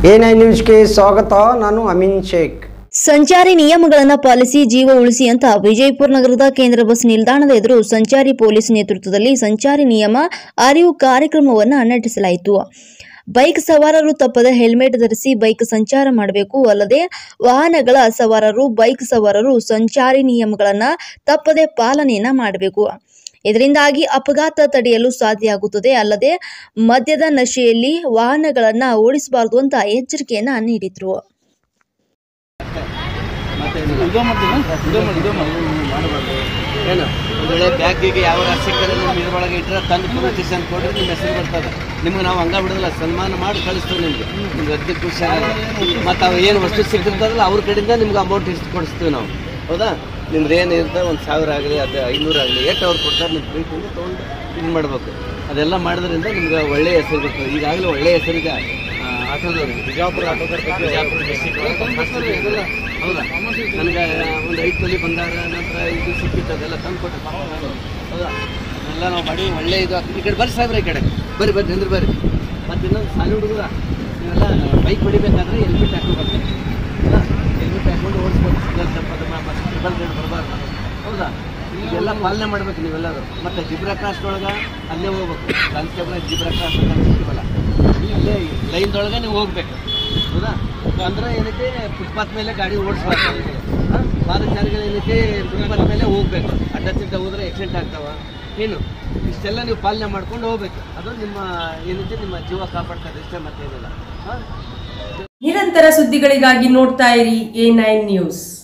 N I ನ್ಯೂಸ್ಗೆ ಸ್ವಾಗತ ನಾನು ಅಮೀನ್ ಶೇಖ್ ಸಂಚಾರಿ ನಿಯಮಗಳನ್ನು ಪಾಲಿಸಿ ಜೀವ ಉಳಿಸಿ ಅಂತ ವಿಜಯಪುರ ನಗರದ ಕೇಂದ್ರ ಬಸ್ ನಿಲ್ದಾಣದ ಎದುರು ಸಂಚಾರಿ ಪೊಲೀಸ್ ನೇತೃತ್ವದಲ್ಲಿ ಸಂಚಾರಿ ನಿಯಮ ಅರಿವು ಕಾರ್ಯಕ್ರಮವನ್ನು ನಡೆಸಲಾಯಿತು ಬೈಕ್ ಸವಾರರು ತಪ್ಪದೆ ಹೆಲ್ಮೆಟ್ ಧರಿಸಿ ಬೈಕ್ ಸಂಚಾರ ಮಾಡಬೇಕು ಅಲ್ಲದೆ ವಾಹನಗಳ ಸವಾರರು ಬೈಕ್ ಸವಾರರು ಸಂಚಾರಿ ನಿಯಮಗಳನ್ನು ತಪ್ಪದೆ ಪಾಲನೆಯನ್ನ ಮಾಡಬೇಕು ಇದರಿಂದಾಗಿ ಅಪಘಾತ ತಡೆಯಲು ಸಾಧ್ಯ ಆಗುತ್ತದೆ ಅಲ್ಲದೆ ಮದ್ಯದ ನಶೆಯಲ್ಲಿ ವಾಹನಗಳನ್ನು ಓಡಿಸಬಾರದು ಅಂತ ಎಚ್ಚರಿಕೆಯನ್ನ ನೀಡಿದ್ರು ಏನು ಒಂದು ವೇಳೆ ಬ್ಯಾಗಿಗೆ ಯಾವ ಸಿಕ್ಕರೆ ನಿಮ್ಮ ಇದ್ರೊಳಗೆ ಇಟ್ಟರೆ ತಂದು ಪೊಲೀಸ್ ಸ್ಟೇಷನ್ ಕೊಡ್ರಿ ನಿಮ್ಮ ಹೆಸರು ಬರ್ತದೆ ನಿಮ್ಗೆ ನಾವು ಹಂಗ ಬಿಡೋದಿಲ್ಲ ಸನ್ಮಾನ ಮಾಡಿ ಕಳಿಸ್ತೀವಿ ನಿಮ್ಗೆ ನಿಮ್ಗೆ ಅತಿ ಖುಷಿ ಆಗುತ್ತೆ ಮತ್ತು ಅವು ಏನು ವಸ್ತು ಸಿಕ್ಕಿರ್ತದಲ್ಲ ಅವ್ರ ಕಡೆಯಿಂದ ನಿಮ್ಗೆ ಅಮೌಂಟ್ ಇಷ್ಟು ಕೊಡಿಸ್ತೀವಿ ನಾವು ಹೌದಾ ನಿಮ್ದು ಏನು ಇರ್ತದೆ ಒಂದು ಸಾವಿರ ಆಗಲಿ ಅದು ಐನೂರು ಆಗಲಿ ಎಷ್ಟು ಅವ್ರು ಕೊಡ್ತಾರೆ ನಿಮ್ಮ ಪ್ರೀತಿಯಿಂದ ತೊಗೊಂಡು ಇದು ಮಾಡಬೇಕು ಅದೆಲ್ಲ ಮಾಡೋದ್ರಿಂದ ನಿಮ್ಗೆ ಒಳ್ಳೆಯ ಹೆಸರು ಬರ್ತದೆ ಈಗಾಗಲೇ ಒಳ್ಳೆಯ ಹೆಸರಿಗೆ ಆಟೋದವ್ರು ಬಿಜಾಪುರ ಆಟೋದವ್ರ ಬಗ್ಗೆ ಬಿಜಾಪುರ ಡಿಸ್ಟಿಕ್ ಹೌದಾ ನನಗೆ ಒಂದು ಐದು ತೊಲಿ ಬಂಗಾರ ನಂತರ ಇದು ಸಿಕ್ಕಿತ್ತು ಅದೆಲ್ಲ ತಂದು ಕೊಟ್ಟೆ ಹೌದಾ ಎಲ್ಲ ನಾವು ಮಾಡಿ ಒಳ್ಳೆ ಇದು ಆಗ್ತದೆ. ಈ ಕಡೆ ಬರ್ರಿ ಸಾಹೇಬ್ರೆ ಈ ಕಡೆ ಬರ್ರಿ ಬರ್ರಿ ನಿಂದ್ರೆ ಬರ್ರಿ ಮತ್ತು ಇನ್ನೊಂದು ಸಾಲಿ ಹುಡುಗರ ನೀವೆಲ್ಲ ಬೈಕ್ ಹೊಡಿಬೇಕಾದ್ರೆ ಹೆಲ್ಮೆಟ್ ಹಾಕೋಬೇಕು ಹೆಲ್ಮೆಟ್ ಹಾಕೊಂಡು ಓಡಿಸ್ಬೇಕು ಸಿಗ್ನಲ್ ತಪ್ಪದ ಟ್ರಿಬಲ್ ಗೇಟ್ ಬರಬಾರ್ದು ಹೌದಾ ಇದೆಲ್ಲ ಪಾಲನೆ ಮಾಡ್ಬೇಕು ನೀವೆಲ್ಲರೂ ಮತ್ತು ಜಿಬ್ರಾ ಕ್ರಾಸ್ನೊಳಗೆ ಅಲ್ಲೇ ಹೋಗ್ಬೇಕು ಕಾನ್ಸ್ಟೇಬಲ್ ಜಿಬ್ರಾ ಕ್ರಾಸ್ ಸಿಗಲ್ಲ ಅಲ್ಲೇ ಲೈನ್ದೊಳಗೆ ನೀವು ಹೋಗ್ಬೇಕು ಹೌದಾ ಅಂದ್ರೆ ಏನೈತೆ ಫುಟ್ಪಾತ್ ಮೇಲೆ ಗಾಡಿ ಓಡಿಸ್ಬಾರ್ದು ಹಾಂ ಪಾದಚಾರಿಗಳು ಏನೈತೆ ಫುಟ್ಪಾತ್ ಮೇಲೆ ಹೋಗ್ಬೇಕು ಅಡ್ಡ ತಿಡ್ಡ ಹೋದ್ರೆ ಆಕ್ಸಿಡೆಂಟ್ ಆಗ್ತಾವ ಏನು ಇಷ್ಟೆಲ್ಲ ನೀವು ಪಾಲನೆ ಮಾಡ್ಕೊಂಡು ಹೋಗ್ಬೇಕು ಅದು ನಿಮ್ಮ ಏನೈತೆ ನಿಮ್ಮ ಜೀವ ಕಾಪಾಡ್ತಾರೆ ಇಷ್ಟೇ ಮತ್ತೇನಿಲ್ಲ ಹಾಂ ನಿರಂತರ ಸುದ್ದಿಗಳಿಗಾಗಿ ನೋಡ್ತಾ ಇರಿ ಎ ನೈನ್ ನ್ಯೂಸ್